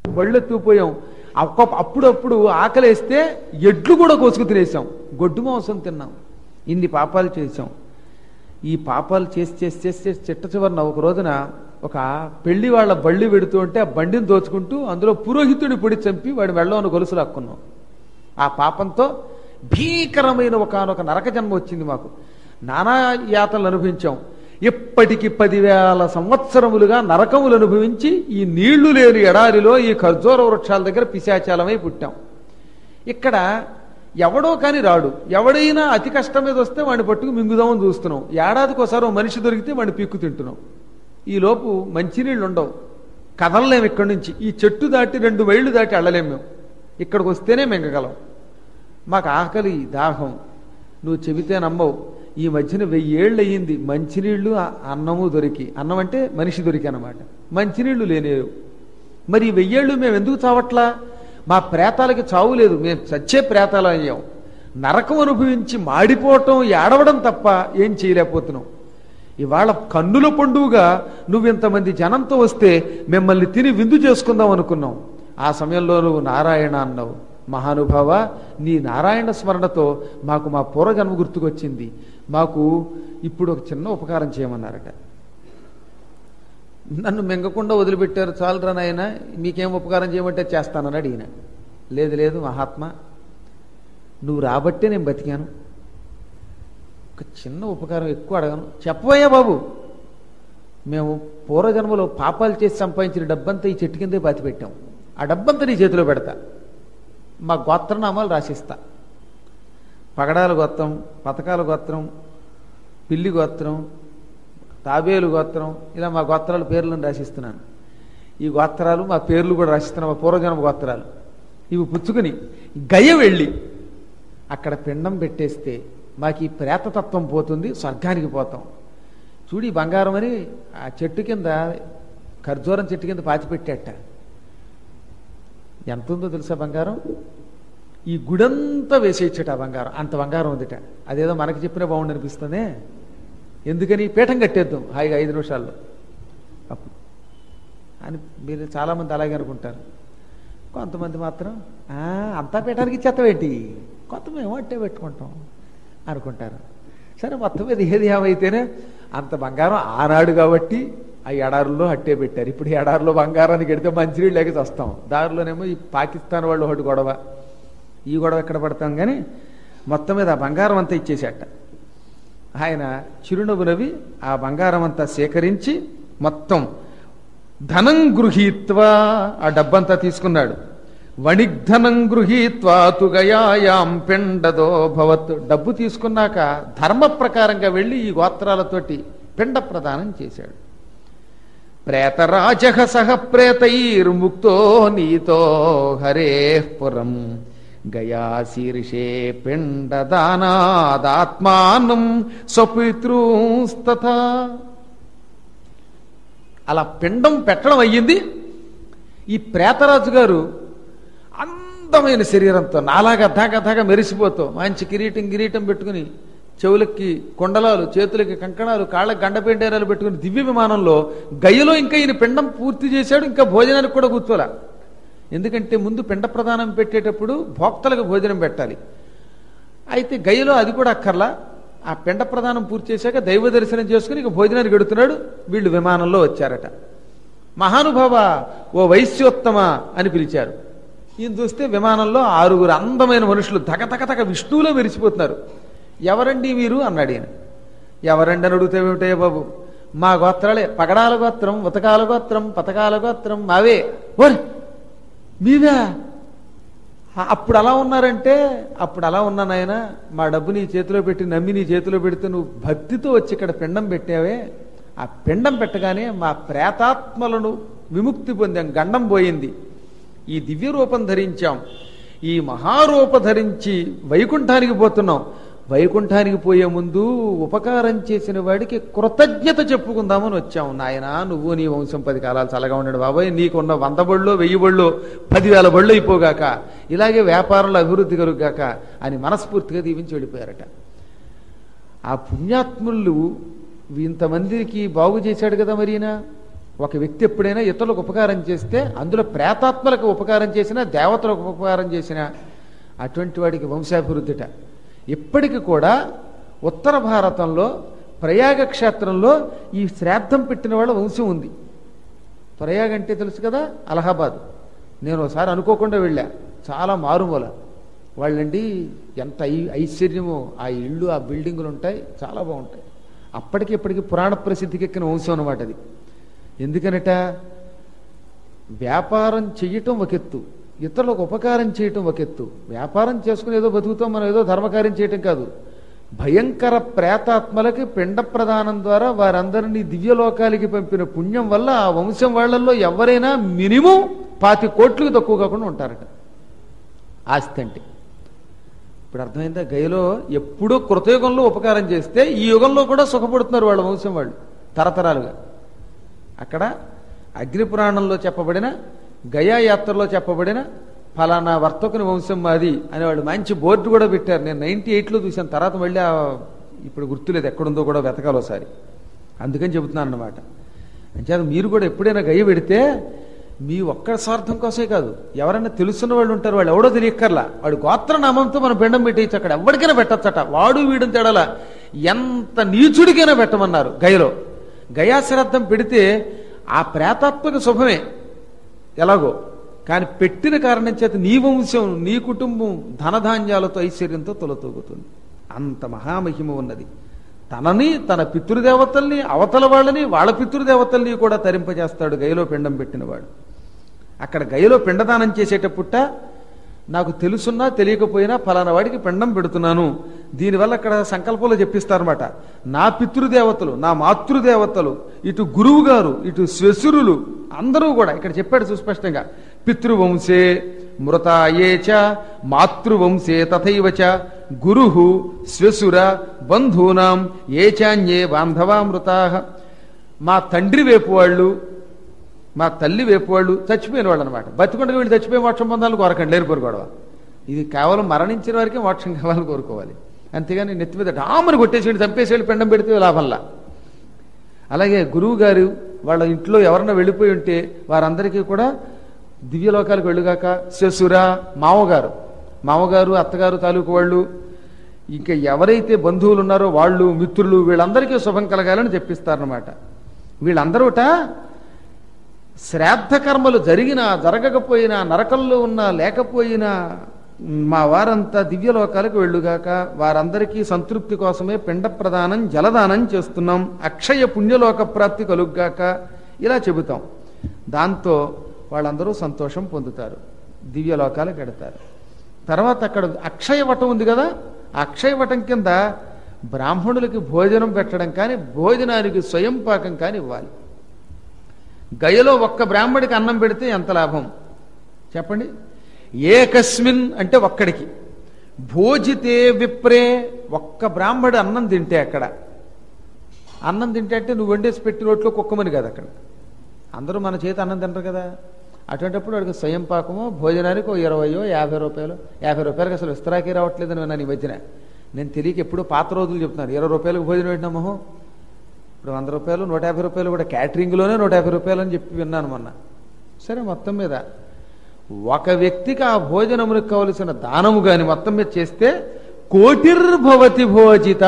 బళ్ళెత్తుకుపోయాం ఒక్క అప్పుడప్పుడు ఆకలేస్తే ఎడ్లు కూడా కోసుకు తినేసాం గొడ్డు మాంసం తిన్నాం ఇన్ని పాపాలు చేసాం ఈ పాపాలు చేసి చేసి చేసి చేసి చిట్ట చివరిన ఒక రోజున ఒక పెళ్లి వాళ్ళ బళ్ళి పెడుతూ ఉంటే ఆ బండిని దోచుకుంటూ అందులో పురోహితుడి పొడి చంపి వాడి మెళ్ళలో గొలుసు లాక్కున్నాం ఆ పాపంతో భీకరమైన ఒకనొక నరక జన్మ వచ్చింది మాకు నానా యాతనలు అనుభవించాం ఇప్పటికి పదివేల సంవత్సరములుగా నరకములు అనుభవించి ఈ నీళ్లు లేని ఎడారిలో ఈ ఖర్జూర వృక్షాల దగ్గర పిశాచాలమై పుట్టాం ఇక్కడ ఎవడో కాని రాడు ఎవడైనా అతి కష్టం మీద వస్తే వాడిని పట్టుకు మింగుదామని చూస్తున్నాం ఏడాదికి ఒకసారి ఓ మనిషి దొరికితే వాడిని పీక్కు తింటున్నాం ఈ లోపు మంచినీళ్ళు ఉండవు కదలలేము ఇక్కడి నుంచి ఈ చెట్టు దాటి రెండు మైళ్ళు దాటి వెళ్ళలేము మేము ఇక్కడికి వస్తేనే మింగగలం మాకు ఆకలి దాహం నువ్వు చెబితే నమ్మవు ఈ మధ్యన వెయ్యేళ్ళు అయ్యింది మంచినీళ్లు ఆ- అన్నము దొరికి అన్నం అంటే మనిషి దొరికి అనమాట మంచినీళ్లు లేనేవు మరి ఈ వెయ్యేళ్ళు మేము ఎందుకు చావట్లా మా ప్రేతాలకి చావు లేదు మేము చచ్చే ప్రేతాలు అయ్యాం నరకం అనుభవించి మాడిపోవటం ఏడవడం తప్ప ఏం చేయలేకపోతున్నాం ఇవాళ కన్నుల పండుగగా నువ్వింతమంది జనంతో వస్తే మిమ్మల్ని తిని విందు చేసుకుందాం అనుకున్నాం ఆ సమయంలో నువ్వు నారాయణ అన్నావు మహానుభావ నీ నారాయణ స్మరణతో మాకు మా పూర్వజన్మ గుర్తుకొచ్చింది మాకు ఇప్పుడు ఒక చిన్న ఉపకారం చేయమన్నారట నన్ను మింగకుండా వదిలిపెట్టారు చాలురా నాయన మీకేం ఉపకారం చేయమంటే చేస్తానన్నాడు ఈయన లేదు లేదు మహాత్మా నువ్వు రాబట్టే నేను బతికాను ఒక చిన్న ఉపకారం ఎక్కువ అడగను చెప్పబోయా బాబు మేము పూర్వజన్మలో పాపాలు చేసి సంపాదించిన డబ్బంతా ఈ చెట్టు కిందే పాతి పెట్టాం ఆ డబ్బంతా నీ చేతిలో పెడతా మా గోత్రనామాలు రాసిస్తా పగడాల గోత్రం పథకాల గోత్రం పిల్లి గోత్రం తాబేలు గోత్రం ఇలా మా గోత్రాల పేర్లను రాసిస్తున్నాను ఈ గోత్రాలు మా పేర్లు కూడా రాసిస్తున్నాం మా పూర్వజన్మ గోత్రాలు ఇవి పుచ్చుకుని గయ వెళ్ళి అక్కడ పిండం పెట్టేస్తే మాకు ఈ ప్రేతతత్వం పోతుంది స్వర్గానికి పోతాం చూడు ఈ బంగారం అని ఆ చెట్టు కింద ఖర్జూరం చెట్టు కింద పాతి పెట్టేట ఎంత ఉందో తెలుసా బంగారం ఈ గుడంతా వేసేయచ్చట ఆ బంగారం అంత బంగారం ఉందిట అదేదో మనకి చెప్పినా బాగుండు అనిపిస్తుందే ఎందుకని పీఠం కట్టేద్దాం హాయిగా ఐదు నిమిషాల్లో అప్పుడు అని మీరు చాలామంది అలాగే అనుకుంటారు కొంతమంది మాత్రం "ఆ, అంతా పీఠానికి ఇచ్చేస్తావేంటి కొంత మేము అట్టే పెట్టుకుంటాం అనుకుంటారు సరే మొత్తం మీద ఏది ఏమైతేనే అంత బంగారం ఆనాడు కాబట్టి ఆ ఎడారుల్లో అట్టే పెట్టారు ఇప్పుడు ఈ ఎడారిలో బంగారానికి ఎడితే మంచినీళ్ళు లేక వస్తాం దారిలోనేమో ఈ పాకిస్తాన్ వాళ్ళు ఒకటి గొడవ ఈ గొడవ ఎక్కడ పడతాం కానీ మొత్తం మీద ఆ బంగారం అంతా ఇచ్చేసేట ఆయన చిరునవ్వు నవ్వి ఆ బంగారం అంతా సేకరించి మొత్తం ధనం గృహీత్వా ఆ డబ్బంతా తీసుకున్నాడు వణిగ్ధనం గృహీత్వా తుగయాయాం పిండదో భవత్ డబ్బు తీసుకున్నాక ధర్మ ప్రకారంగా వెళ్ళి ఈ గోత్రాలతోటి పిండ ప్రదానం చేశాడు ప్రేతరాజ సహ ప్రేతైర్ముక్తో నీతో హరే పురం గయా శీర్షే పిండదానాదాత్మానం స్వపితృస్తథా అలా పిండం పెట్టడం అయ్యింది ఈ ప్రేతరాజు గారు అందమైన శరీరంతో నాలాగా ధాగా ధాగా మెరిసిపోతూ మంచి కిరీటం కిరీటం పెట్టుకుని చెవులకి కొండలాలు చేతులకి కంకణాలు కాళ్ళకి గండపెండేరాలు పెట్టుకుని దివ్య విమానంలో గయ్యలో ఇంకా ఈయన పిండం పూర్తి చేశాడు ఇంకా భోజనానికి కూడా కూర్చోలా ఎందుకంటే ముందు పిండ ప్రదానం పెట్టేటప్పుడు భోక్తలకు భోజనం పెట్టాలి అయితే గయ్యలో అది కూడా అక్కర్లా ఆ పిండ ప్రదానం పూర్తి చేశాక దైవ దర్శనం చేసుకుని ఇక భోజనానికి గడుతున్నాడు వీళ్ళు విమానంలో వచ్చారట మహానుభావ ఓ వైశ్యోత్తమ అని పిలిచారు ఈయన చూస్తే విమానంలో ఆరుగురు అందమైన మనుషులు తగతగతగ విష్ణువులో మెరిసిపోతున్నారు ఎవరండి మీరు అన్నాడు ఈయన ఎవరండి అని అడిగితే ఏమిటయ్య బాబు మా గోత్రాలే పగడాల గోత్రం ఉతకాల గోత్రం పతకాల గోత్రం మావే ఓరే మీవే అప్పుడు అలా ఉన్నారంటే అప్పుడు అలా ఉన్నాను ఆయన మా డబ్బు నీ చేతిలో పెట్టి నమ్మి నీ చేతిలో పెడితే నువ్వు భక్తితో వచ్చి ఇక్కడ పిండం పెట్టావే ఆ పిండం పెట్టగానే మా ప్రేతాత్మలను విముక్తి పొందాం గండం పోయింది ఈ దివ్య రూపం ధరించాం ఈ మహారూప ధరించి వైకుంఠానికి పోతున్నాం వైకుంఠానికి పోయే ముందు ఉపకారం చేసిన వాడికి కృతజ్ఞత చెప్పుకుందామని వచ్చాం నాయన నువ్వు నీ వంశం పది కాలాలు చల్లగా ఉన్నాడు బాబాయ్ నీకున్న వంద బళ్ళు వెయ్యి బళ్ళు పదివేల బళ్ళు అయిపోగాక ఇలాగే వ్యాపారంలో అభివృద్ధి కలుగాక అని మనస్ఫూర్తిగా దీవించి వెళ్ళిపోయారట ఆ పుణ్యాత్ములు ఇంతమందికి బాగు చేశాడు కదా మరీనా ఒక వ్యక్తి ఎప్పుడైనా ఇతరులకు ఉపకారం చేస్తే అందులో ప్రేతాత్మలకు ఉపకారం చేసినా దేవతలకు ఉపకారం చేసినా అటువంటి వాడికి వంశాభివృద్ధిట ఇప్పటికి కూడా ఉత్తర భారతంలో ప్రయాగ క్షేత్రంలో ఈ శ్రాద్ధం పెట్టిన వాళ్ళ వంశం ఉంది ప్రయాగ అంటే తెలుసు కదా అలహాబాద్ నేను ఒకసారి అనుకోకుండా వెళ్ళా చాలా మారుమూల వాళ్ళండి ఎంత ఐ- ఐశ్వర్యమో ఆ ఇళ్ళు ఆ బిల్డింగులు ఉంటాయి చాలా బాగుంటాయి అప్పటికి ఇప్పటికి పురాణ ప్రసిద్ధికి ఎక్కిన వంశం అనమాట అది ఎందుకనట వ్యాపారం చెయ్యటం ఒక ఎత్తు ఇతరులకు ఉపకారం చేయటం ఒక ఎత్తు వ్యాపారం చేసుకుని ఏదో బతుకుతాం మనం ఏదో ధర్మకార్యం చేయటం కాదు భయంకర ప్రేతాత్మలకి పిండ ప్రదానం ద్వారా వారందరినీ దివ్యలోకాలకి పంపిన పుణ్యం వల్ల ఆ వంశం వాళ్ళల్లో ఎవరైనా మినిమం పాతి కోట్లకు తక్కువ కాకుండా ఉంటారట ఆస్తి అంటే ఇప్పుడు అర్థమైందా గయలో ఎప్పుడో కృతయుగంలో ఉపకారం చేస్తే ఈ యుగంలో కూడా సుఖపడుతున్నారు వాళ్ళ వంశం వాళ్ళు తరతరాలుగా అక్కడ అగ్నిపురాణంలో చెప్పబడిన గయా యాత్రలో చెప్పబడిన ఫలానా వర్తకుని వంశం మాది అనేవాళ్ళు మంచి బోర్డు కూడా పెట్టారు నేను నైన్టీ ఎయిట్లో చూశాను తర్వాత మళ్ళీ ఆ ఇప్పుడు గుర్తులేదు ఎక్కడుందో కూడా వెతకాలి ఒకసారి అందుకని చెబుతున్నాను అన్నమాట అంచేత మీరు కూడా ఎప్పుడైనా గయ్య పెడితే మీ ఒక్క స్వార్థం కోసమే కాదు ఎవరైనా తెలుసున్న వాళ్ళు ఉంటారు వాళ్ళు ఎవడో తెలియక్కర్లా వాడు గోత్రనామంతో మనం పిండం పెట్టేయచ్చు అక్కడ ఎవరికైనా పెట్టచ్చట వాడు వీడు తేడాల ఎంత నీచుడికైనా పెట్టమన్నారు గయలో గయా శ్రాద్ధం పెడితే ఆ ప్రేతాత్మక శుభమే ఎలాగో కానీ పెట్టిన కారణం చేత నీ వంశం నీ కుటుంబం ధనధాన్యాలతో ఐశ్వర్యంతో తొలతూగుతుంది అంత మహామహిమ ఉన్నది తనని తన పితృదేవతల్ని అవతల వాళ్ళని వాళ్ళ పితృదేవతల్ని కూడా తరింపజేస్తాడు గయలో పిండం పెట్టినవాడు అక్కడ గయలో పిండదానం చేసేటప్పుట నాకు తెలుసున్నా తెలియకపోయినా ఫలానా వాడికి పిండం పెడుతున్నాను దీనివల్ల అక్కడ సంకల్పంలో చెప్పిస్తారన్నమాట నా పితృదేవతలు నా మాతృదేవతలు ఇటు గురువు గారు ఇటు శ్వశురులు అందరూ కూడా ఇక్కడ చెప్పాడు సుస్పష్టంగా పితృవంశే మృతాయే చ మాతృవంశే తథైవ చ గురు శ్వశుర బంధూనాం ఏ చాన్యే బాంధవా మృతా మా తండ్రి వైపు వాళ్ళు మా తల్లి వైపు వాళ్ళు చచ్చిపోయిన వాళ్ళు అనమాట బతికుండగా వీళ్ళు చచ్చిపోయి మోక్షం పొందాలని కోరకండి లేరు గొడవ ఇది కేవలం మరణించిన వారికి మోక్షం కావాలని కోరుకోవాలి అంతేగాని నెత్తి మీద డామని కొట్టేసి చంపేసి పెండం పెడితే లాభంలా అలాగే గురువు గారు వాళ్ళ ఇంట్లో ఎవరన్నా వెళ్ళిపోయి ఉంటే వారందరికీ కూడా దివ్యలోకాలకు వెళ్ళుగాక శశుర మామగారు మామగారు అత్తగారు తాలూకు వాళ్ళు ఇంకా ఎవరైతే బంధువులు ఉన్నారో వాళ్ళు మిత్రులు వీళ్ళందరికీ శుభం కలగాలని చెప్పిస్తారనమాట వీళ్ళందరూట శ్రాద్ధ కర్మలు జరిగినా జరగకపోయినా నరకంలో ఉన్నా లేకపోయినా మా వారంతా దివ్యలోకాలకు వెళ్ళుగాక వారందరికీ సంతృప్తి కోసమే పిండ ప్రదానం జలదానం చేస్తున్నాం అక్షయ పుణ్యలోక ప్రాప్తి కలుగ్గాక ఇలా చెబుతాం దాంతో వాళ్ళందరూ సంతోషం పొందుతారు దివ్యలోకాలకు ఎడతారు తర్వాత అక్కడ అక్షయ వటం ఉంది కదా ఆ అక్షయ వటం కింద బ్రాహ్మణులకి భోజనం పెట్టడం కానీ భోజనానికి స్వయం పాకం కానీ ఇవ్వాలి గయలో ఒక్క బ్రాహ్మడికి అన్నం పెడితే ఎంత లాభం చెప్పండి ఏకస్మిన్ అంటే ఒక్కడికి భోజితే విప్రే ఒక్క బ్రాహ్మడు అన్నం తింటే అక్కడ అన్నం తింటే అంటే నువ్వు వండేసి పెట్టి రోట్లో కుక్కమని కదా అక్కడ అందరూ మన చేతి అన్నం తింటారు కదా అటువంటిప్పుడు వాడికి స్వయం పాకమో భోజనానికి ఓ ఇరవయో యాభై రూపాయలు యాభై రూపాయలకి అసలు విస్తరాకి రావట్లేదని విన్నాను ఈ మధ్యన నేను తెలియక ఎప్పుడూ పాత రోజులు చెప్తున్నాను ఇరవై రూపాయలకు భోజనం పెట్టినా మొహం ఇప్పుడు వంద రూపాయలు నూట యాభై రూపాయలు కూడా క్యాటరింగ్లోనే నూట యాభై రూపాయలు అని చెప్పి విన్నాను మొన్న సరే మొత్తం మీద ఒక వ్యక్తికి ఆ భోజనమునికి కావలసిన దానము గాని మొత్తం మీద చేస్తే కోటిర్భవతి భోజిత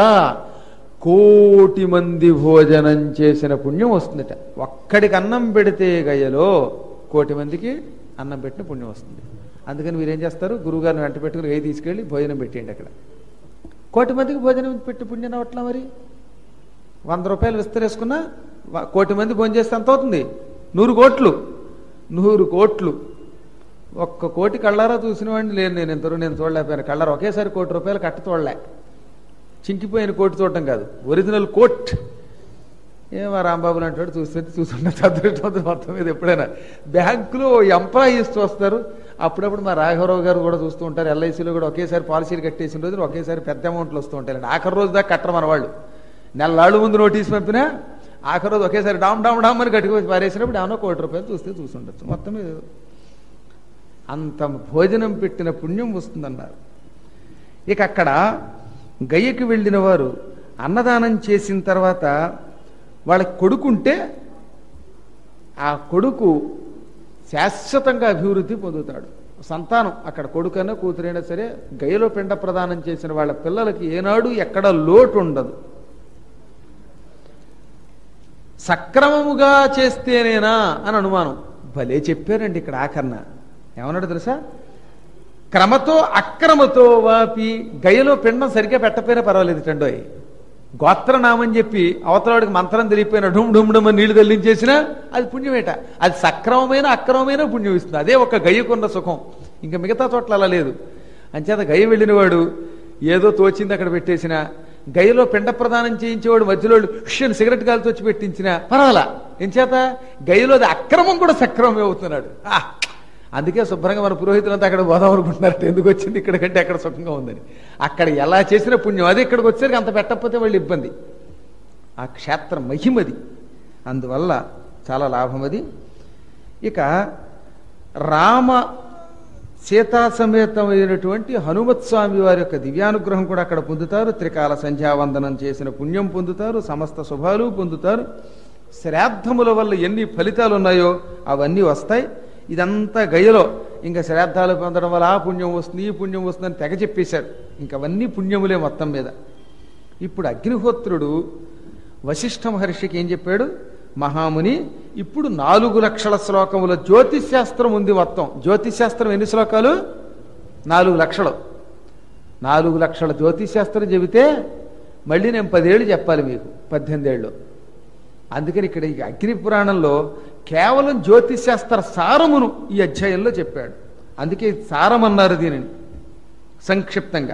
కోటి మంది భోజనం చేసిన పుణ్యం వస్తుందట ఒక్కడికి అన్నం పెడితే గయ్యలో కోటి మందికి అన్నం పెట్టిన పుణ్యం వస్తుంది అందుకని మీరేం చేస్తారు గురువుగారిని వెంట పెట్టుకుని ఏ తీసుకెళ్ళి భోజనం పెట్టేయండి అక్కడ కోటి మందికి భోజనం పెట్టి పుణ్యం అవట్లా మరి వంద రూపాయలు విస్తరేసుకున్నా వ- కోటి మంది భోజనం చేస్తే ఎంత అవుతుంది నూరు కోట్లు నూరు కోట్లు ఒక్క కోటి కళ్ళారా చూసిన వాడిని లేను నేను ఎంతరూ నేను చూడలేకపోయాను కళ్ళారా ఒకేసారి కోటి రూపాయలు కట్ట చూడలే చింకిపోయిన కోటి చూడటం కాదు ఒరిజినల్ కోట్ ఏమో రాంబాబులు అంటాడు చూస్తుంటే చూస్తుంటే చదువుతుంది మొత్తం మీద ఎప్పుడైనా బ్యాంకులో ఎంప్లాయీస్ వస్తారు అప్పుడప్పుడు మా రాఘవరావు గారు కూడా చూస్తూ ఉంటారు ఎల్ఐసిలో కూడా ఒకేసారి పాలసీలు కట్టేసిన రోజున ఒకేసారి పెద్ద అమౌంట్లు వస్తూ ఉంటాయి ఆఖరి రోజు దాకా కట్టరు మన వాళ్ళు నెలలాళ్ళు ముందు నోటీస్ పంపినా ఆఖరి రోజు ఒకేసారి డామ్ డామ్ డామ్ అని కట్టుకొని పారేసినప్పుడు ఏమన్నా కోటి రూపాయలు చూస్తే చూసుండొచ్చు మొత్తం మీద అంత భోజనం పెట్టిన పుణ్యం వస్తుందన్నారు ఇక అక్కడ గయ్యకి వెళ్ళిన వారు అన్నదానం చేసిన తర్వాత వాళ్ళకి కొడుకుంటే ఆ కొడుకు శాశ్వతంగా అభివృద్ధి పొందుతాడు సంతానం అక్కడ కొడుకైనా కూతురైనా సరే గయలో పిండ ప్రదానం చేసిన వాళ్ళ పిల్లలకి ఏనాడు ఎక్కడ లోటు ఉండదు సక్రమముగా చేస్తేనేనా అని అనుమానం భలే చెప్పారండి ఇక్కడ ఆకరణ ఏమన్నాడు తెలుసా క్రమతో అక్రమతో వాపి గయలో పిండం సరిగ్గా పెట్టపోయినా పర్వాలేదు టండోయ్ గోత్రనామం చెప్పి అవతలవాడికి మంత్రం తెలియపోయిన ఢుమ్ ఢుమ్ ఢుమ్ అని నీళ్లు తల్లించేసినా అది పుణ్యమేట అది సక్రమమైన అక్రమమైన పుణ్యం ఇస్తుంది అదే ఒక గయ్యకున్న సుఖం ఇంకా మిగతా చోట్ల అలా లేదు అంచేత గయ్య వెళ్ళినవాడు ఏదో తోచింది అక్కడ పెట్టేసిన గయ్యలో పిండ ప్రదానం చేయించేవాడు మధ్యలో షిన్ సిగరెట్ కాలుతో వచ్చి పెట్టించిన పర్వాలా ఎంచేత గయ్యలో అది అక్రమం కూడా సక్రమమే అవుతున్నాడు ఆ! అందుకే శుభ్రంగా మన పురోహితులంతా అక్కడ పోదాం అనుకుంటున్నారు ఎందుకు వచ్చింది ఇక్కడ కంటే అక్కడ సుఖంగా ఉందని అక్కడ ఎలా చేసిన పుణ్యం అది ఇక్కడికి వచ్చేసరికి అంత పెట్టకపోతే వాళ్ళు ఇబ్బంది ఆ క్షేత్రం మహిమది అందువల్ల చాలా లాభం అది ఇక రామ సీతా సమేతమైనటువంటి హనుమత్ స్వామి వారి యొక్క దివ్యానుగ్రహం కూడా అక్కడ పొందుతారు త్రికాల సంధ్యావందనం చేసిన పుణ్యం పొందుతారు సమస్త శుభాలు పొందుతారు శ్రాద్ధముల వల్ల ఎన్ని ఫలితాలు ఉన్నాయో అవన్నీ వస్తాయి ఇదంతా గయలో ఇంకా శ్రాద్ధాలు పొందడం వల్ల ఆ పుణ్యం వస్తుంది ఈ పుణ్యం వస్తుందని తెగ చెప్పేశారు ఇంకా అవన్నీ పుణ్యములే మొత్తం మీద ఇప్పుడు అగ్నిహోత్రుడు వశిష్ఠ మహర్షికి ఏం చెప్పాడు మహాముని ఇప్పుడు నాలుగు లక్షల శ్లోకముల జ్యోతిశాస్త్రం ఉంది మొత్తం జ్యోతిశాస్త్రం ఎన్ని శ్లోకాలు నాలుగు లక్షలు నాలుగు లక్షల జ్యోతిశాస్త్రం చెబితే మళ్ళీ నేను పదేళ్ళు చెప్పాలి మీకు పద్దెనిమిది ఏళ్ళు అందుకని ఇక్కడ ఈ అగ్ని పురాణంలో కేవలం జ్యోతిశాస్త్ర సారమును ఈ అధ్యాయంలో చెప్పాడు అందుకే సారం అన్నారు దీనిని సంక్షిప్తంగా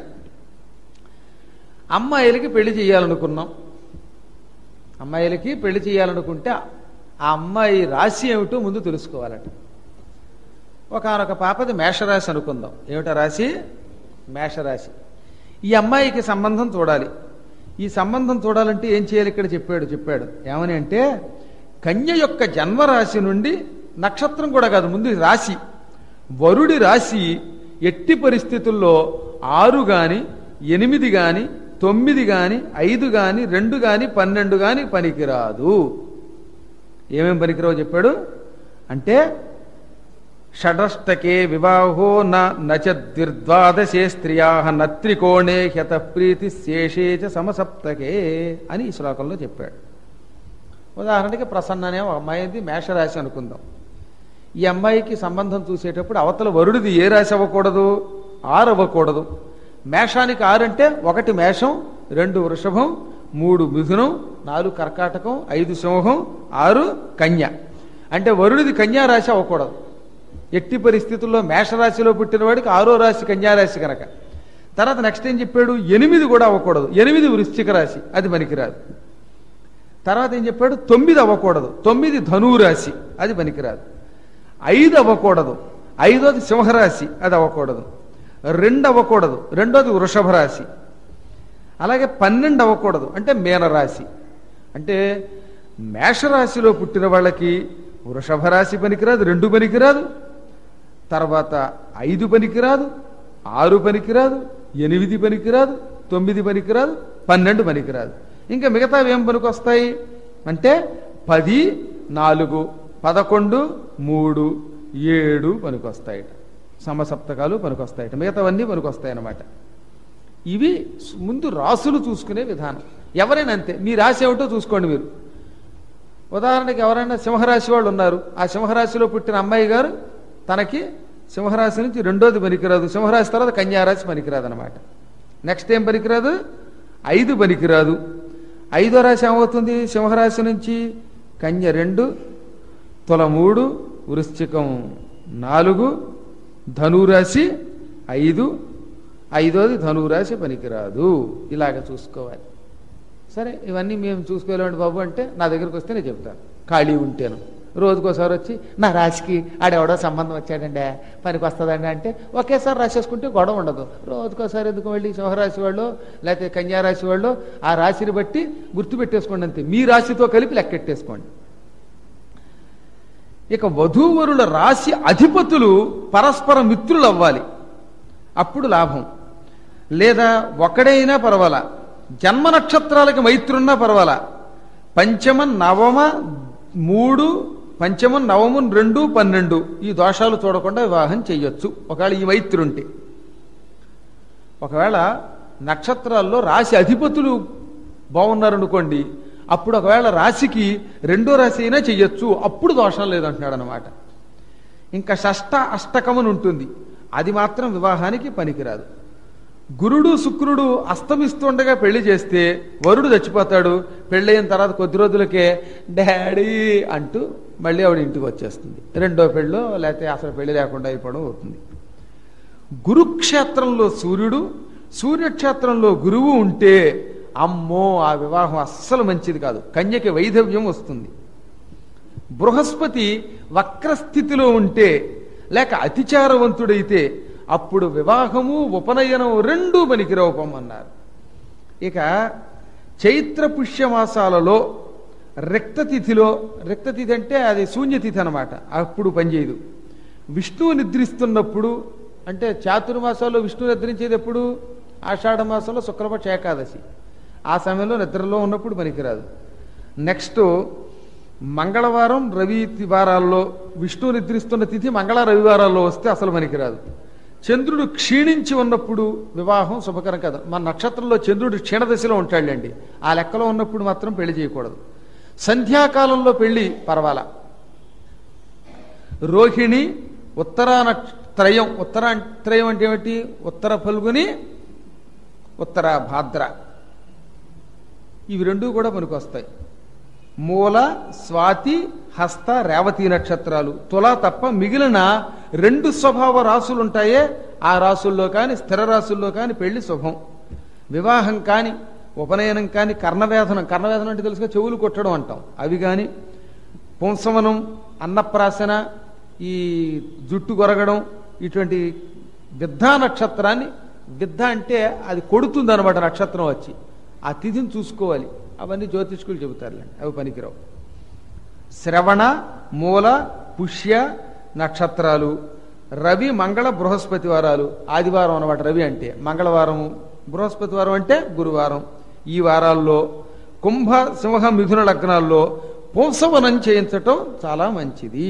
అమ్మాయిలకి పెళ్లి చేయాలనుకున్నాం అమ్మాయిలకి పెళ్లి చేయాలనుకుంటే ఆ అమ్మాయి రాశి ఏమిటో ముందు తెలుసుకోవాలట ఒకనొక పాపది మేషరాశి అనుకుందాం ఏమిటా రాశి మేషరాశి ఈ అమ్మాయికి సంబంధం చూడాలి ఈ సంబంధం చూడాలంటే ఏం చేయాలి ఇక్కడ చెప్పాడు చెప్పాడు ఏమని అంటే కన్య యొక్క జన్మరాశి నుండి నక్షత్రం కూడా కాదు ముందు రాశి వరుడి రాశి ఎట్టి పరిస్థితుల్లో ఆరు గాని ఎనిమిది గాని తొమ్మిది గాని ఐదు గాని రెండు గాని పన్నెండు గాని పనికిరాదు ఏమేం పనికిరావు చెప్పాడు అంటే షడష్టకే వివాహో నచద్విర్ద్వాదశే స్త్రియా నత్రికోణే హ్యత ప్రీతి శేషే చ సమసప్తకే అని ఈ శ్లోకంలో చెప్పాడు ఉదాహరణకి ప్రసన్న అనే ఒక అమ్మాయిది మేషరాశి అనుకుందాం ఈ అమ్మాయికి సంబంధం చూసేటప్పుడు అవతల వరుడిది ఏ రాశి అవ్వకూడదు ఆరు అవ్వకూడదు మేషానికి ఆరు అంటే ఒకటి మేషం రెండు వృషభం మూడు మిథునం నాలుగు కర్కాటకం ఐదు సింహం ఆరు కన్య అంటే వరుడిది కన్యా రాశి అవ్వకూడదు ఎట్టి పరిస్థితుల్లో మేషరాశిలో పుట్టిన వాడికి ఆరో రాశి కన్యారాశి కనుక తర్వాత నెక్స్ట్ ఏం చెప్పాడు ఎనిమిది కూడా అవ్వకూడదు ఎనిమిది వృశ్చిక రాశి అది పనికిరాదు తర్వాత ఏం చెప్పాడు తొమ్మిది అవ్వకూడదు తొమ్మిది ధనువు రాశి అది పనికిరాదు ఐదు అవ్వకూడదు ఐదోది సింహరాశి అది అవ్వకూడదు రెండు అవ్వకూడదు రెండోది వృషభ రాశి అలాగే పన్నెండు అవ్వకూడదు అంటే మీనరాశి అంటే మేషరాశిలో పుట్టిన వాళ్ళకి వృషభ రాశి పనికిరాదు రెండు పనికిరాదు తర్వాత ఐదు పనికిరాదు ఆరు పనికిరాదు ఎనిమిది పనికిరాదు తొమ్మిది పనికిరాదు పన్నెండు పనికిరాదు ఇంకా మిగతావి ఏం పనికొస్తాయి అంటే పది నాలుగు పదకొండు మూడు ఏడు పనికొస్తాయట సమసప్తకాలు పనికొస్తాయట మిగతావన్నీ పనికొస్తాయి అన్నమాట ఇవి ముందు రాసులు చూసుకునే విధానం ఎవరైనా అంతే మీ రాశి ఏమిటో చూసుకోండి మీరు ఉదాహరణకి ఎవరైనా సింహరాశి వాళ్ళు ఉన్నారు ఆ సింహరాశిలో పుట్టిన అమ్మాయి గారు తనకి సింహరాశి నుంచి రెండోది పనికిరాదు సింహరాశి తర్వాత కన్యారాశి పనికిరాదు అనమాట నెక్స్ట్ ఏం పనికిరాదు ఐదు పనికిరాదు ఐదో రాశి ఏమవుతుంది సింహరాశి నుంచి కన్య రెండు తుల మూడు వృశ్చికం నాలుగు ధనురాశి ఐదు ఐదోది ధనురాశి పనికిరాదు ఇలాగ చూసుకోవాలి సరే ఇవన్నీ మేము చూసుకోలేమండి బాబు అంటే నా దగ్గరికి వస్తే నేను చెప్తాను ఖాళీ ఉంటేను రోజుకోసారి వచ్చి నా రాశికి ఆడెవడో సంబంధం వచ్చాడండి పనికి వస్తుందండి అంటే ఒకేసారి రాసేసుకుంటే గొడవ ఉండదు రోజుకోసారి ఎందుకు వెళ్ళి సింహరాశి వాళ్ళు లేకపోతే కన్యారాశి వాళ్ళు ఆ రాశిని బట్టి గుర్తుపెట్టేసుకోండి అంతే మీ రాశితో కలిపి లెక్కెట్టేసుకోండి ఇక వధూవరుల రాశి అధిపతులు పరస్పర మిత్రులు అవ్వాలి అప్పుడు లాభం లేదా ఒకడైనా పర్వాలా జన్మ నక్షత్రాలకి మైత్రున్నా పర్వాలా పంచమ నవమ మూడు పంచమం నవమం రెండు పన్నెండు ఈ దోషాలు చూడకుండా వివాహం చెయ్యొచ్చు ఒకవేళ ఈ మైత్రుంటే ఒకవేళ నక్షత్రాల్లో రాశి అధిపతులు బాగున్నారనుకోండి అప్పుడు ఒకవేళ రాశికి రెండో రాశి అయినా చెయ్యొచ్చు అప్పుడు దోషం లేదంటున్నాడు అనమాట ఇంకా షష్ట అష్టకమని ఉంటుంది అది మాత్రం వివాహానికి పనికిరాదు గురుడు శుక్రుడు అస్తమిస్తుండగా పెళ్లి చేస్తే వరుడు చచ్చిపోతాడు పెళ్ళయిన తర్వాత కొద్ది రోజులకే డాడీ అంటూ మళ్ళీ ఆవిడ ఇంటికి వచ్చేస్తుంది రెండో పెళ్ళో లేకపోతే అసలు పెళ్లి లేకుండా అయిపోవడం అవుతుంది గురుక్షేత్రంలో సూర్యుడు సూర్యక్షేత్రంలో గురువు ఉంటే అమ్మో ఆ వివాహం అస్సలు మంచిది కాదు కన్యకి వైధవ్యం వస్తుంది బృహస్పతి వక్రస్థితిలో ఉంటే లేక అతిచారవంతుడైతే అప్పుడు వివాహము ఉపనయనం రెండూ పనికిరూపం అన్నారు ఇక చైత్ర పుష్యమాసాలలో రిక్తతిథిలో రిక్తతిథి అంటే అది శూన్యతిథి అనమాట అప్పుడు పనిచేయదు విష్ణువు నిద్రిస్తున్నప్పుడు అంటే చాతుర్మాసాల్లో విష్ణువు నిద్రించేది ఎప్పుడు ఆషాఢ మాసంలో శుక్లపక్ష ఏకాదశి ఆ సమయంలో నిద్రలో ఉన్నప్పుడు పనికిరాదు నెక్స్ట్ మంగళవారం రవి వారాల్లో విష్ణువు నిద్రిస్తున్న తిథి మంగళ రవివారాల్లో వస్తే అసలు పనికిరాదు చంద్రుడు క్షీణించి ఉన్నప్పుడు వివాహం శుభకరం కదా మన నక్షత్రంలో చంద్రుడు క్షీణదశలో ఉంటాడండి ఆ లెక్కలో ఉన్నప్పుడు మాత్రం పెళ్లి చేయకూడదు సంధ్యాకాలంలో పెళ్లి పర్వాలా రోహిణి ఉత్తరా త్రయం ఉత్తరా త్రయం అంటే ఏమిటి ఉత్తర ఫల్గుని ఉత్తర భాద్ర ఇవి రెండు కూడా పనికొస్తాయి మూల స్వాతి హస్త రేవతి నక్షత్రాలు తుల తప్ప మిగిలిన రెండు స్వభావ రాసులు ఉంటాయే ఆ రాసుల్లో కాని స్థిర రాసుల్లో కాని పెళ్లి శుభం వివాహం కాని ఉపనయనం కాని కర్ణవేధనం కర్ణవేధనం అంటే తెలుసుగా చెవులు కొట్టడం అంటాం అవి కాని పుంసవనం అన్నప్రాసన ఈ జుట్టు కొరగడం ఇటువంటి విద్దా నక్షత్రాన్ని విద్ద అంటే అది కొడుతుంది అనమాట నక్షత్రం వచ్చి ఆ తిథిని చూసుకోవాలి అవన్నీ జ్యోతిష్కులు చెబుతారులేండి అవి పనికిరావు శ్రవణ మూల పుష్య నక్షత్రాలు రవి మంగళ బృహస్పతి వారాలు ఆదివారం అనమాట రవి అంటే మంగళవారము బృహస్పతి వారం అంటే గురువారం ఈ వారాల్లో కుంభ సింహ మిథున లగ్నాల్లో పుంసవనం చేయించటం చాలా మంచిది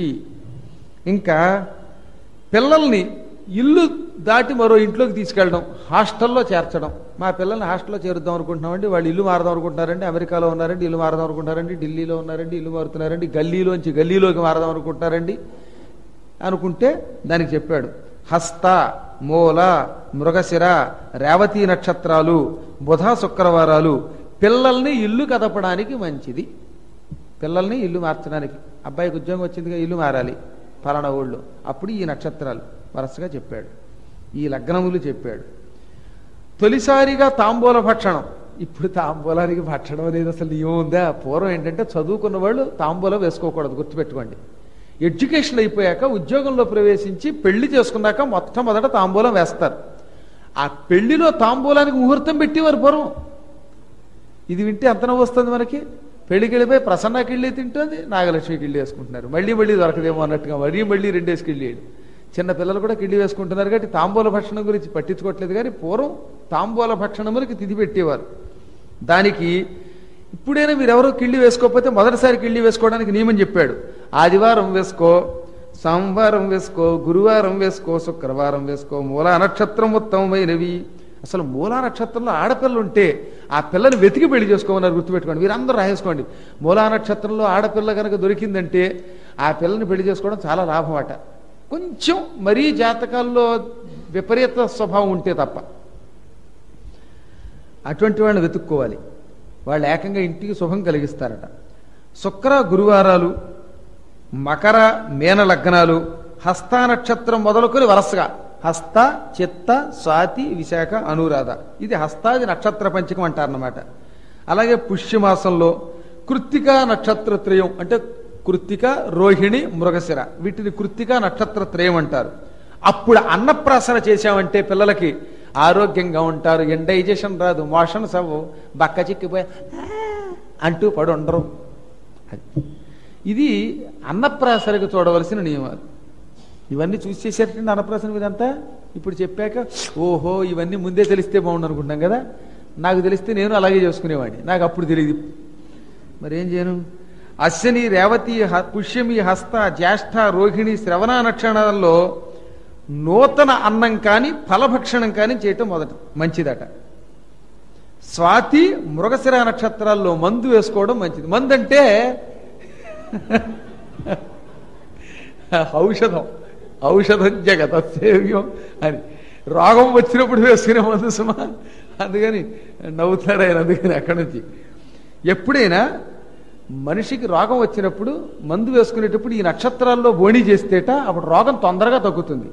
ఇంకా పిల్లల్ని ఇల్లు దాటి మరో ఇంట్లోకి తీసుకెళ్ళడం హాస్టల్లో చేర్చడం మా పిల్లల్ని హాస్టల్లో చేరుద్దాం అనుకుంటున్నామండి వాళ్ళు ఇల్లు మారదాం అనుకుంటున్నారండి అమెరికాలో ఉన్నారండి ఇల్లు మారదాం అనుకుంటున్నారండి ఢిల్లీలో ఉన్నారండి ఇల్లు మారుతున్నారండి గల్లీలోంచి గల్లీలోకి మారదాం అనుకుంటున్నారండి అనుకుంటే దానికి చెప్పాడు హస్త మూల మృగశిర రేవతి నక్షత్రాలు బుధ శుక్రవారాలు పిల్లల్ని ఇల్లు కదపడానికి మంచిది పిల్లల్ని ఇల్లు మార్చడానికి అబ్బాయికి ఉద్యోగం వచ్చిందిగా ఇల్లు మారాలి ఫలానా ఊళ్ళో అప్పుడు ఈ నక్షత్రాలు వరుసగా చెప్పాడు ఈ లగ్నములు చెప్పాడు తొలిసారిగా తాంబూల భక్షణం ఇప్పుడు తాంబూలానికి భక్షణం అనేది అసలు నియమం ఉందా పూర్వం ఏంటంటే చదువుకున్న వాళ్ళు తాంబూలం వేసుకోకూడదు గుర్తుపెట్టుకోండి ఎడ్యుకేషన్ అయిపోయాక ఉద్యోగంలో ప్రవేశించి పెళ్లి చేసుకున్నాక మొట్టమొదట తాంబూలం వేస్తారు ఆ పెళ్లిలో తాంబూలానికి ముహూర్తం పెట్టేవారు పూర్వం ఇది వింటే అంత నవ్వు వస్తుంది మనకి పెళ్లికి వెళ్ళిపోయి ప్రసన్నకి వెళ్ళి తింటుంది నాగలక్ష్మికి ఇల్లు వేసుకుంటున్నారు మళ్ళీ మళ్ళీ దొరకదేమో అన్నట్టుగా మరీ మళ్ళీ రెండేసుకి వెళ్ళాడు చిన్న పిల్లలు కూడా కిళ్ళి వేసుకుంటున్నారు కాబట్టి తాంబూల భక్షణం గురించి పట్టించుకోవట్లేదు కానీ పూర్వం తాంబూల భక్షణములకి తిథి పెట్టేవారు దానికి ఇప్పుడైనా మీరు ఎవరో కిళ్ళి వేసుకోకపోతే మొదటిసారి కిళ్ళి వేసుకోవడానికి నియమం చెప్పాడు ఆదివారం వేసుకో సోమవారం వేసుకో గురువారం వేసుకో శుక్రవారం వేసుకో మూలా నక్షత్రం ఉత్తమమైనవి అసలు మూలా నక్షత్రంలో ఆడపిల్ల ఉంటే ఆ పిల్లని వెతికి పెళ్లి చేసుకోమన్నారు గుర్తుపెట్టుకోండి మీరు అందరూ రాసేసుకోండి మూలా నక్షత్రంలో ఆడపిల్ల కనుక దొరికిందంటే ఆ పిల్లని పెళ్లి చేసుకోవడం చాలా లాభం అట కొంచెం మరీ జాతకాల్లో విపరీత స్వభావం ఉంటే తప్ప అటువంటి వాళ్ళని వెతుక్కోవాలి వాళ్ళు ఏకంగా ఇంటికి శుభం కలిగిస్తారట శుక్ర గురువారాలు మకర మీన లగ్నాలు హస్త నక్షత్రం మొదలుకొని వరసగా హస్త చిత్త స్వాతి విశాఖ అనురాధ ఇది హస్తాది నక్షత్ర పంచకం అంటారన్నమాట అలాగే పుష్యమాసంలో కృత్తిక నక్షత్ర త్రయం అంటే కృత్తిక రోహిణి మృగశిర వీటిని కృత్తిక నక్షత్ర త్రయం అంటారు అప్పుడు అన్నప్రాసన చేశామంటే పిల్లలకి ఆరోగ్యంగా ఉంటారు ఎండైజేషన్ రాదు మోషన్స్ అవ్వవు బక్క చిక్కిపోయి "ఆ" అంటూ పడి ఉండరు అది. ఇది అన్నప్రాసనకు చూడవలసిన నియమాలు ఇవన్నీ చూసి చేసేటండి అన్నప్రాసన ఇదంతా ఇప్పుడు చెప్పాక ఓహో ఇవన్నీ ముందే తెలిస్తే బాగుండు అనుకుంటున్నాం కదా నాకు తెలిస్తే నేను అలాగే చేసుకునేవాడిని నాకు అప్పుడు తెలియదు మరి ఏం చేయను అశ్వని రేవతి హ- పుష్యమి హస్త జ్యేష్ఠ రోహిణి శ్రవణ నక్షత్రాల్లో నూతన అన్నం కాని ఫలభక్షణం కాని చేయటం మొదట మంచిదట స్వాతి మృగశిర నక్షత్రాల్లో మందు వేసుకోవడం మంచిది మందు అంటే ఔషధం ఔషధం జగత సేవ్యం అని రోగం వచ్చినప్పుడు వేసుకునే మందు సుమా అందుకని నవ్వుతారు ఆయన అందుకని అక్కడి నుంచి ఎప్పుడైనా మనిషికి రోగం వచ్చినప్పుడు మందు వేసుకునేటప్పుడు ఈ నక్షత్రాల్లో బోణి చేస్తేట అప్పుడు రోగం తొందరగా తగ్గుతుంది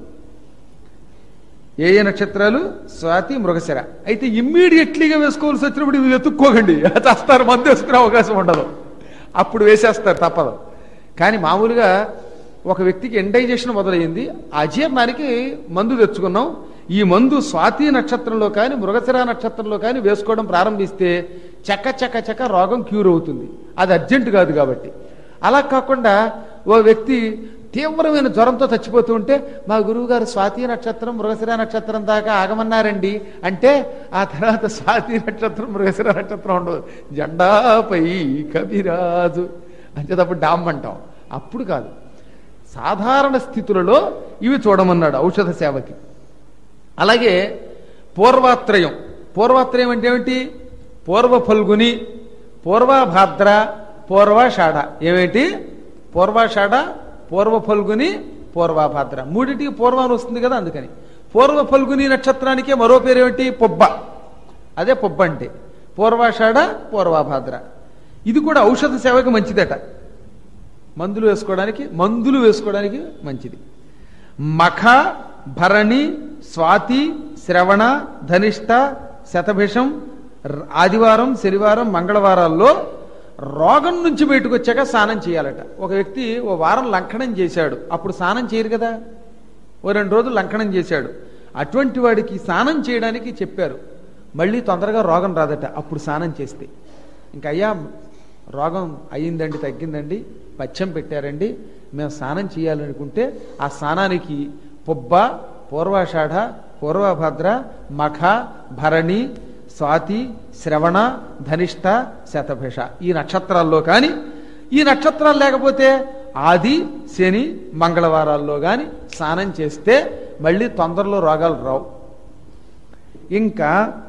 ఏ ఏ నక్షత్రాలు స్వాతి మృగశిర అయితే ఇమ్మీడియట్లీగా వేసుకోవాల్సి వచ్చినప్పుడు ఇవి వెతుక్కోకండి చేస్తారు మందు వేసుకునే అవకాశం ఉండదు అప్పుడు వేసేస్తారు తప్పదు కానీ మామూలుగా ఒక వ్యక్తికి ఎండైజేషన్ మొదలైంది అజీర్ణానికి మందు తెచ్చుకున్నాం ఈ మందు స్వాతి నక్షత్రంలో కానీ మృగశిర నక్షత్రంలో కానీ వేసుకోవడం ప్రారంభిస్తే చక్క చక్క చక్క రోగం క్యూర్ అవుతుంది అది అర్జెంట్ కాదు కాబట్టి అలా కాకుండా ఓ వ్యక్తి తీవ్రమైన జ్వరంతో చచ్చిపోతూ ఉంటే మా గురువు గారు స్వాతి నక్షత్రం మృగశిర నక్షత్రం దాకా ఆగమన్నారండి అంటే ఆ తర్వాత స్వాతి నక్షత్రం మృగశిర నక్షత్రం ఉండదు జెండాపై కవిరాజు అంచేటప్పుడు డామ్ అంటాం అప్పుడు కాదు సాధారణ స్థితులలో ఇవి చూడమన్నాడు ఔషధ సేవకి అలాగే పూర్వాత్రయం పూర్వాత్రయం అంటే ఏమిటి పూర్వ ఫల్గుని పూర్వభాద్ర పూర్వాషాఢ ఏమిటి పూర్వాషాఢ పూర్వ ఫల్గుని పూర్వభాద్ర మూడింటికి పూర్వాన్ని వస్తుంది కదా అందుకని పూర్వ ఫల్గుని నక్షత్రానికే మరో పేరు ఏమిటి పొబ్బ అదే పొబ్బ అంటే పూర్వాషాఢ పూర్వభాద్ర ఇది కూడా ఔషధ సేవకి మంచిదట మందులు వేసుకోవడానికి మందులు వేసుకోవడానికి మంచిది మఖ భరణి స్వాతి శ్రవణ ధనిష్ట శతభిషం ర- ఆదివారం శనివారం మంగళవారాల్లో రోగం నుంచి బయటకు వచ్చాక స్నానం చేయాలట ఒక వ్యక్తి ఓ వారం లంకనం చేశాడు అప్పుడు స్నానం చేయరు కదా ఓ రెండు రోజులు లంకనం చేశాడు అటువంటి వాడికి స్నానం చేయడానికి చెప్పారు మళ్ళీ తొందరగా రోగం రాదట అప్పుడు స్నానం చేస్తే ఇంకా అయ్యా రోగం అయ్యిందండి తగ్గిందండి పచ్చం పెట్టారండి మేము స్నానం చేయాలనుకుంటే ఆ స్నానానికి పొబ్బ పూర్వాషాఢ పూర్వభద్ర మఖ భరణి స్వాతి శ్రవణ ధనిష్ట శతభిష ఈ నక్షత్రాల్లో కానీ ఈ నక్షత్రాలు లేకపోతే ఆది శని మంగళవారాల్లో కానీ స్నానం చేస్తే మళ్ళీ తొందరలో రోగాలు రావు ఇంకా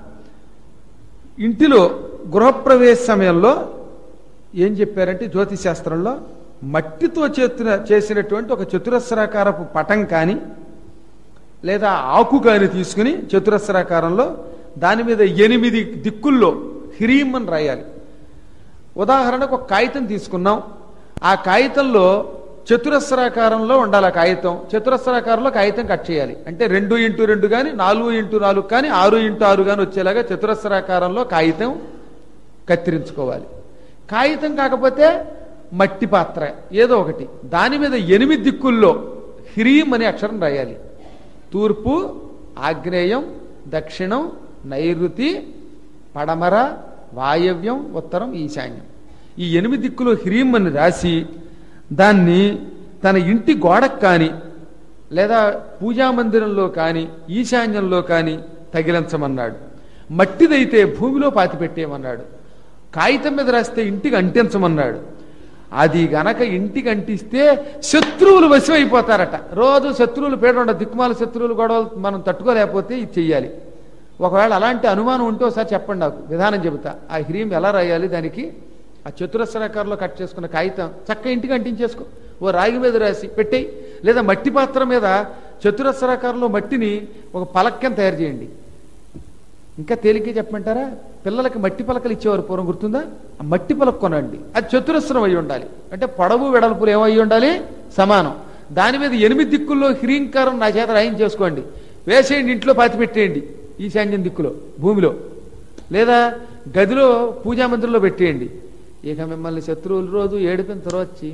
ఇంటిలో గృహప్రవేశ సమయంలో ఏం చెప్పారంటే జ్యోతిష్ శాస్త్రంలో మట్టితో చేతున చేసినటువంటి ఒక చతురస్రాకారపు పటం కానీ లేదా ఆకు కానీ తీసుకుని చతురస్రాకారంలో దాని మీద ఎనిమిది దిక్కుల్లో హ్రీం అని రాయాలి ఉదాహరణకు ఒక కాగితం తీసుకున్నాం ఆ కాగితంలో చతురస్రాకారంలో ఉండాలి ఆ కాగితం చతురస్రాకారంలో కాగితం కట్ చేయాలి అంటే రెండు ఇంటూ రెండు కానీ నాలుగు ఇంటూ నాలుగు కానీ ఆరు ఇంటూ ఆరు కానీ వచ్చేలాగా చతురస్రాకారంలో కాగితం కత్తిరించుకోవాలి కాగితం కాకపోతే మట్టి పాత్ర ఏదో ఒకటి దాని మీద ఎనిమిది దిక్కుల్లో హ్రీం అనే అక్షరం రాయాలి తూర్పు ఆగ్నేయం దక్షిణం నైరుతి పడమర వాయవ్యం ఉత్తరం ఈశాన్యం ఈ ఎనిమిది దిక్కులు హ్రీం అని రాసి దాన్ని తన ఇంటి గోడకు కానీ లేదా పూజా మందిరంలో కానీ ఈశాన్యంలో కానీ తగిలించమన్నాడు మట్టిదైతే భూమిలో పాతిపెట్టేయమన్నాడు కాగితం మీద రాస్తే ఇంటికి అంటించమన్నాడు అది గనక ఇంటికి అంటిస్తే శత్రువులు వశమైపోతారట రోజు శత్రువులు పేడ దిక్కుమాల శత్రువులు గొడవలు మనం తట్టుకోలేకపోతే ఇది చెయ్యాలి ఒకవేళ అలాంటి అనుమానం ఉంటే ఒకసారి చెప్పండి నాకు విధానం చెబుతా ఆ హ్రీం ఎలా రాయాలి దానికి ఆ చతురస్రాకారంలో కట్ చేసుకున్న కాగితం చక్క ఇంటికి అంటించేసుకో ఓ రాగి మీద రాసి పెట్టేయి లేదా మట్టి పాత్ర మీద చతురస్రాకారంలో మట్టిని ఒక పలక్యం తయారు చేయండి ఇంకా తేలికే చెప్పమంటారా పిల్లలకి మట్టి పలకలు ఇచ్చేవారు పూర్వం గుర్తుందా ఆ మట్టి పలక కొనండి అది చతురస్రం అయి ఉండాలి అంటే పొడవు వెడల్పులు ఏమై ఉండాలి సమానం దాని మీద ఎనిమిది దిక్కుల్లో హ్రీంకారం నా చేత రాయం చేసుకోండి వేసేయండి ఇంట్లో పాతి పెట్టేయండి ఈశాన్యం దిక్కులో భూమిలో లేదా గదిలో పూజా మందిరంలో పెట్టేయండి ఇక మిమ్మల్ని శత్రువులు రోజు ఏడిపిన తర్వాత వచ్చి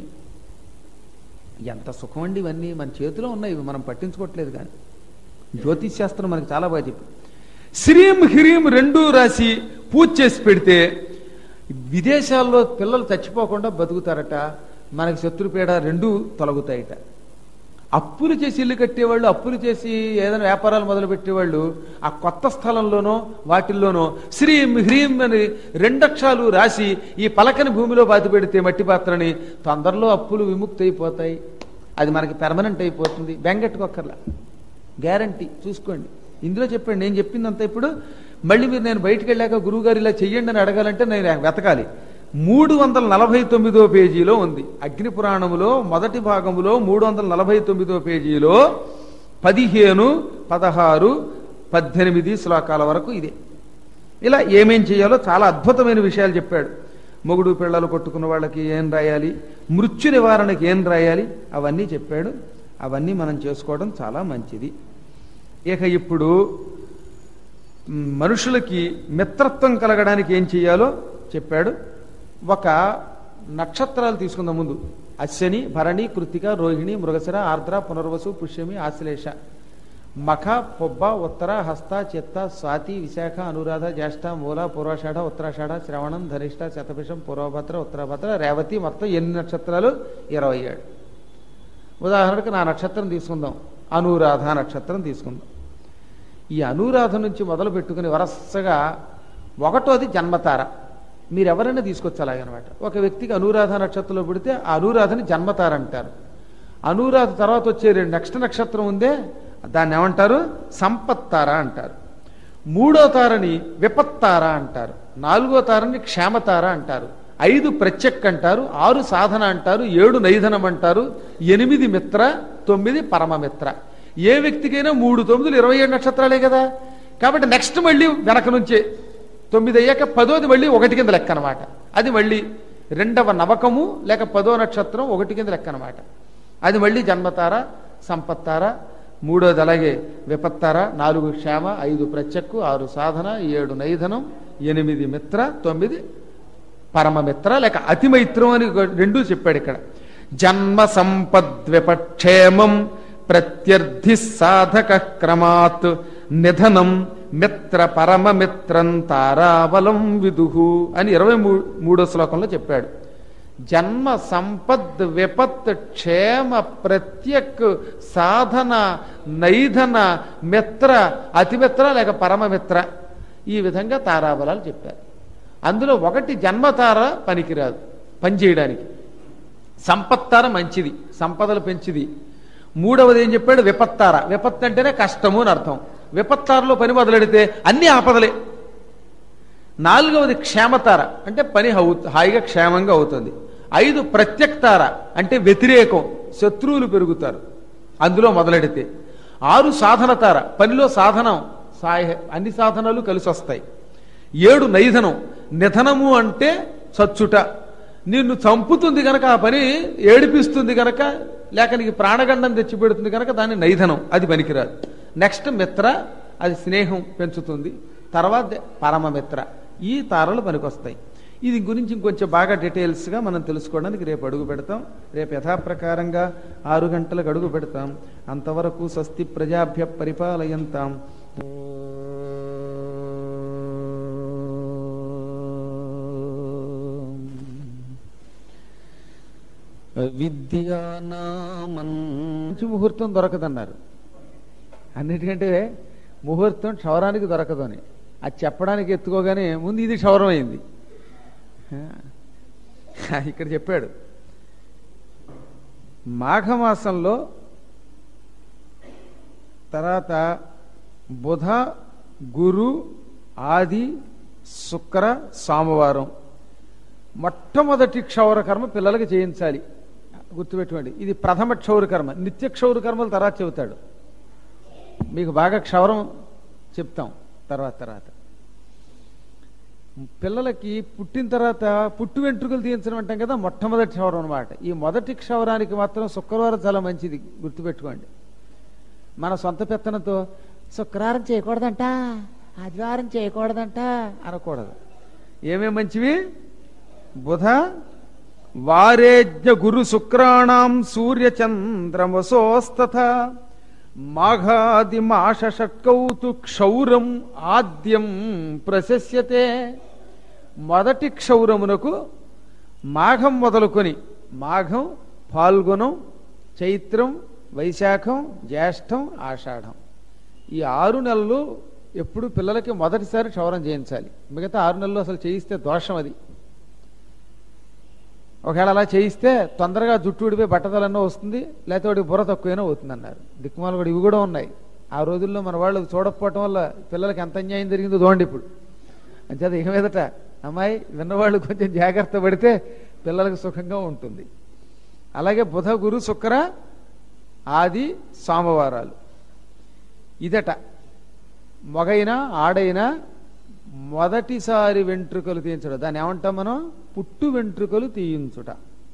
ఎంత సుఖం అండి ఇవన్నీ మన చేతిలో ఉన్నాయి ఇవి మనం పట్టించుకోవట్లేదు కానీ జ్యోతిష్ శాస్త్రం మనకి చాలా బాగా చెప్పి శ్రీం హ్రీం రెండూ రాసి పూజ చేసి పెడితే విదేశాల్లో పిల్లలు చచ్చిపోకుండా బతుకుతారట మనకి శత్రుపీడ రెండూ తొలగుతాయిట అప్పులు చేసి ఇల్లు కట్టేవాళ్ళు అప్పులు చేసి ఏదైనా వ్యాపారాలు మొదలు పెట్టేవాళ్ళు ఆ కొత్త స్థలంలోనో వాటిల్లోనో శ్రీం హ్రీం అని రెండక్షరాలు రాసి ఈ పలకని భూమిలో బాతి పెడితే మట్టి పాత్రని తొందరలో అప్పులు విముక్తి అయిపోతాయి అది మనకి పెర్మనెంట్ అయిపోతుంది బెంగెట్టుకోక్కర్లా గ్యారంటీ చూసుకోండి ఇందులో చెప్పండి నేను చెప్పిందంతా ఇప్పుడు మళ్ళీ మీరు నేను బయటికి వెళ్ళాక గురువుగారు ఇలా చెయ్యండి అని అడగాలంటే నేను వెతకాలి మూడు వందల నలభై తొమ్మిదో పేజీలో ఉంది అగ్ని పురాణములో మొదటి భాగములో మూడు వందల నలభై తొమ్మిదో పేజీలో పదిహేను పదహారు పద్దెనిమిది శ్లోకాల వరకు ఇదే ఇలా ఏమేం చేయాలో చాలా అద్భుతమైన విషయాలు చెప్పాడు మొగుడు పిల్లలు కొట్టుకున్న వాళ్ళకి ఏం రాయాలి మృత్యు నివారణకి ఏం రాయాలి అవన్నీ చెప్పాడు అవన్నీ మనం చేసుకోవడం చాలా మంచిది ఇక ఇప్పుడు మ్, మనుషులకి మిత్రత్వం కలగడానికి ఏం చేయాలో చెప్పాడు ఒక నక్షత్రాలు తీసుకుందాం ముందు అశ్వని భరణి కృతిక రోహిణి మృగశిర ఆర్ద్ర పునర్వసు పుష్యమి ఆశ్లేష మఖ పొబ్బ ఉత్తర హస్త చిత్త స్వాతి విశాఖ అనురాధ జ్యేష్ఠ మూల పూర్వాషాఢ ఉత్తరాషాఢ శ్రవణం ధనిష్ట శతభిషం పూర్వభద్ర ఉత్తరభద్ర రేవతి మొత్తం ఎన్ని నక్షత్రాలు ఇరవై ఏడు ఉదాహరణకు నా నక్షత్రం తీసుకుందాం అనురాధ నక్షత్రం తీసుకుందాం ఈ అనురాధ నుంచి మొదలు పెట్టుకుని వరసగా ఒకటోది జన్మతార మీరు ఎవరైనా తీసుకొచ్చు అలాగనమాట ఒక వ్యక్తికి అనురాధ నక్షత్రంలో పుడితే ఆ అనురాధని జన్మతార అంటారు అనురాధ తర్వాత వచ్చే రెండు నెక్స్ట్ నక్షత్రం ఉందే దాన్ని ఏమంటారు సంపత్తార అంటారు మూడో తారని విపత్తార అంటారు నాలుగో తారని క్షేమతార అంటారు ఐదు ప్రత్యక్ అంటారు ఆరు సాధన అంటారు ఏడు నైధనం అంటారు ఎనిమిది మిత్ర తొమ్మిది పరమమిత్ర ఏ వ్యక్తికైనా మూడు తొమ్మిదిలు ఇరవై ఏడు నక్షత్రాలే కదా కాబట్టి నెక్స్ట్ మళ్ళీ వెనక నుంచే తొమ్మిది అయ్యాక పదోది మళ్ళీ ఒకటి కింద లెక్క అనమాట అది మళ్ళీ రెండవ నవకము లేక పదో నక్షత్రం ఒకటి కింద లెక్క అనమాట అది మళ్ళీ జన్మతార సంపత్తార మూడోది అలాగే విపత్తార నాలుగు క్షేమ ఐదు ప్రత్యక్కు ఆరు సాధన ఏడు నైధనం ఎనిమిది మిత్ర తొమ్మిది పరమమిత్ర లేక అతిమైత్రం అని ఒక రెండూ చెప్పాడు ఇక్కడ జన్మ సంపద్విపక్షేమం ప్రత్యర్థి సాధక క్రమాత్ నిధనం మిత్ర పరమమిత్రం తారాబలం విదుహు అని ఇరవై మూడో శ్లోకంలో చెప్పాడు జన్మ సంపద్ విపత్ క్షేమ ప్రత్యక్ సాధన నైధన మిత్ర అతిమిత్ర లేక పరమమిత్ర ఈ విధంగా తారాబలాలు చెప్పారు అందులో ఒకటి జన్మతార పనికిరాదు పనిచేయడానికి సంపత్తార మంచిది సంపదలు పెంచిది మూడవది ఏం చెప్పాడు విపత్తార విపత్తు అంటేనే కష్టము అని అర్థం విపత్తారలో పని మొదలెడితే అన్ని ఆపదలే నాలుగవది క్షేమతార అంటే పని హౌ- హాయిగా క్షేమంగా అవుతుంది ఐదు ప్రత్యక్తార అంటే వ్యతిరేకం శత్రువులు పెరుగుతారు అందులో మొదలెడితే ఆరు సాధనతార పనిలో సాధనం సాయ అన్ని సాధనాలు కలిసి వస్తాయి ఏడు నైధనం నిధనము అంటే చచ్చుట నిన్ను చంపుతుంది గనక ఆ పని ఏడిపిస్తుంది గనక లేక నీకు ప్రాణగండం తెచ్చిపెడుతుంది కనుక దాన్ని నైధనం అది పనికిరాదు నెక్స్ట్ మిత్ర అది స్నేహం పెంచుతుంది తర్వాత పరమమిత్ర ఈ తారలు పనికొస్తాయి ఇది గురించి ఇంకొంచెం బాగా డీటెయిల్స్గా మనం తెలుసుకోవడానికి రేపు అడుగు పెడతాం రేపు యథాప్రకారంగా ఆరు గంటలకు అడుగు పెడతాం అంతవరకు స్వస్తి ప్రజాభ్య పరిపాలయంతాం మంచి ముహూర్తం దొరకదన్నారు అన్నిటికంటే ముహూర్తం క్షవరానికి దొరకదు అని అది చెప్పడానికి ఎత్తుకోగానే ముందు ఇది క్షవరం అయింది ఆ, ఇక్కడ చెప్పాడు మాఘమాసంలో తర్వాత బుధ గురు ఆది శుక్ర సోమవారం మొట్టమొదటి క్షౌర కర్మ పిల్లలకి చేయించాలి గుర్తుపెట్టుకోండి ఇది ప్రథమ క్షౌర కర్మ నిత్య క్షౌర కర్మలు తర్వాత చెబుతాడు మీకు బాగా క్షౌరం చెప్తాం తర్వాత తర్వాత పిల్లలకి పుట్టిన తర్వాత పుట్టు వెంట్రుకలు తీయించడం అంటాం కదా మొట్టమొదటి క్షౌరం అనమాట ఈ మొదటి క్షౌరానికి మాత్రం శుక్రవారం చాలా మంచిది గుర్తుపెట్టుకోండి మన సొంత పెత్తనంతో శుక్రవారం చేయకూడదంట ఆదివారం చేయకూడదంట అనకూడదు ఏమేం మంచివి బుధ వారేజ్ఞ గురు శుక్రాణం సూర్య చంద్రమసోస్తథ మాఘాది మాష షట్కౌతు క్షౌరం ఆద్యం ప్రశస్యతే మొదటి క్షౌరమునకు మాఘం మొదలుకొని మాఘం పాల్గొనం చైత్రం వైశాఖం జ్యేష్టం ఆషాఢం ఈ ఆరు నెలలు ఎప్పుడు పిల్లలకి మొదటిసారి క్షౌరం చేయించాలి మిగతా ఆరు నెలలు అసలు చేయిస్తే దోషం అది ఒకవేళ అలా చేయిస్తే తొందరగా జుట్టు ఊడిపోయి బట్టతలన్నా వస్తుంది లేకపోతే వాడికి బుర్ర తక్కువైనా అవుతుంది అన్నారు దిక్కుమాలు కూడా ఇవి కూడా ఉన్నాయి ఆ రోజుల్లో మన వాళ్ళు చూడకపోవటం వల్ల పిల్లలకి ఎంత అన్యాయం జరిగిందో చూడండి ఇప్పుడు అంచేత ఇక మీదట అమ్మాయి విన్నవాళ్ళు కొంచెం జాగ్రత్త పడితే పిల్లలకు సుఖంగా ఉంటుంది అలాగే బుధ గురు శుక్ర ఆది సోమవారాలు ఇదట మగైనా ఆడైనా మొదటిసారి వెంట్రుకలు తీయించడం దాన్ని ఏమంటాం మనం పుట్టు వెంట్రుకలు తీయించుట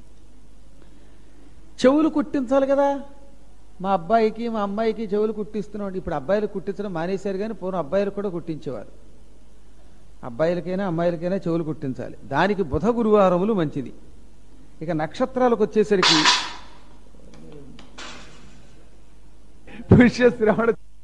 చెవులు కుట్టించాలి కదా మా అబ్బాయికి మా అమ్మాయికి చెవులు కుట్టిస్తున్నాం ఇప్పుడు అబ్బాయిలు కుట్టించడం మానేశారు కానీ పూర్వం అబ్బాయిలు కూడా కుట్టించేవారు అబ్బాయిలకైనా అమ్మాయిలకైనా చెవులు కుట్టించాలి దానికి బుధ గురువారములు మంచిది ఇక నక్షత్రాలకు వచ్చేసరికి పుష్యశ్రవణ